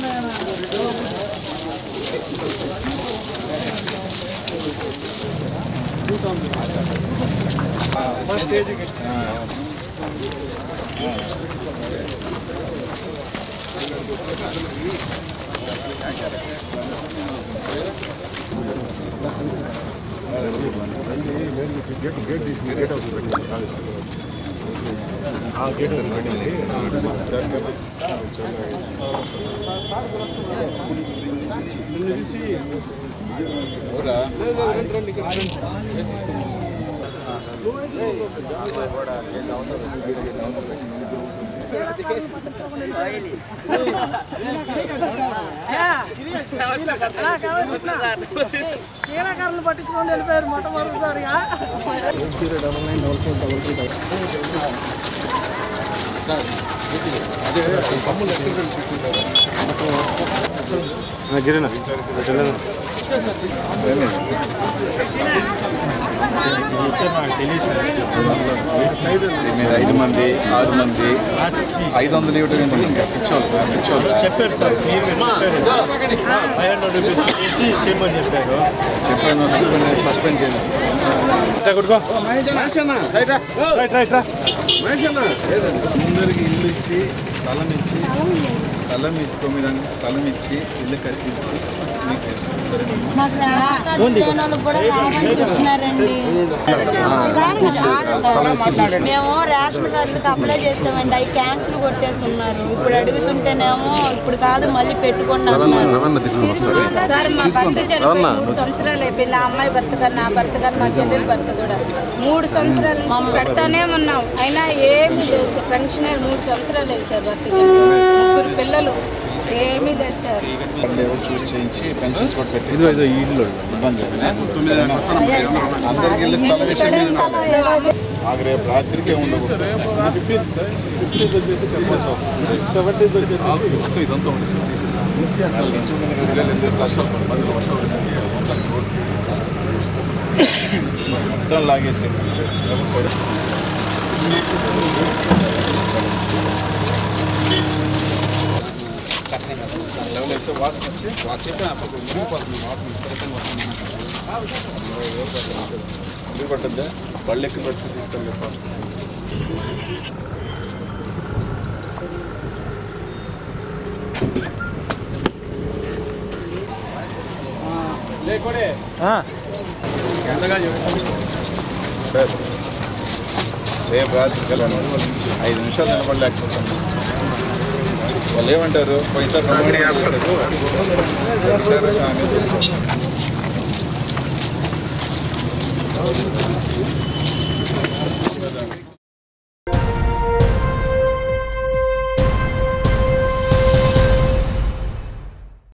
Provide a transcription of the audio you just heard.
క్రీడాకారులు పట్టించుకొని వెళ్ళిపోయారు మొట్టమొదటిసారిగా దీని మీద ఐదు మంది ఆరు మంది ఐదు వందలు ఇవ్వడం ఎందుకు ఇంకా పిచ్చోళ్ళు పిచ్చోళ్ళు చెప్పారు సార్ క్లియర్గా చెప్పారు ఫైవ్ హండ్రెడ్ రూపీస్ చేసి చేయమని చెప్పారు చెప్పాను సస్పెండ్ సస్పెండ్ చేయలేదు అందరికి ఇల్లు ఇచ్చి స్థలం ఇచ్చి స్థలం ఇ- తొమ్మిది అంగ- స్థలం ఇచ్చి ఇల్లు కట్టించి మీకు తెలుసు సరేనమ్మా మాకు రేషన్ కార్డు లేని వాళ్ళకి కూడా రావని చెప్తున్నారండి మేము రేషన్ కార్డులకు అప్లై చేసామండి అవి క్యాన్సిల్ కొట్టేస్తున్నారు ఇప్పుడు అడుగుతుంటేనేమో ఇప్పుడు కాదు మళ్ళీ పెట్టుకోండి అంటున్నారు సార్ మా భర్త చనిపోయి మూడు సంవత్సరాలు అయిపోయింది ఆ అమ్మాయి భర్త కానీ నా భర్త కానీ మా చెల్లెల భర్త కూడా మూడు సంవత్సరాల నుంచి పెడతానే ఉన్నాం అయినా ఏమీ లేదు సార్ పెన్షన్ అనేది మూడు సంవత్సరాలు లేదు సార్ భర్త చనిపోయి ముగ్గురు పిల్లలు ఏమీ లేదు సార్ వాళ్ళు ఎవరు చూసి చేయించి పెన్షన్స్ కూడా పెట్టిస్తారు ఇబ్బంది లేదు. అందరికి ఇల్లు స్థలం ఇచ్చి మాకు రేపు రాత్రికే ఉండకూడదు మొత్తం ఇదంతా ఉంది సార్ తీసేసి. నాలుగు ఇంచుల మీద వదిలేలేదు సార్. వర్షం, మధ్యలో వర్షం పడింది. మొత్తం రోడ్డు. మొత్తం లాగేసి లెవెల్ వేస్తే వాసన వచ్చి వాసన చెప్పి అప్పుడు మురిగిపోతుంది వాసన విపరీతంగా వస్తుంది. మురిగిపడ్డద్దా పళ్ళు ఎక్కి పెట్టి తీస్తాను చెప్పాలి సార్ రేపు రాత్రి కలను ఐదు నిమిషాలు నిలబడలేకపోతాను వాళ్ళు ఏమంటారు పోయినసారి ప్రమాణం చేశారు ఈసారి వచ్చి ఆమె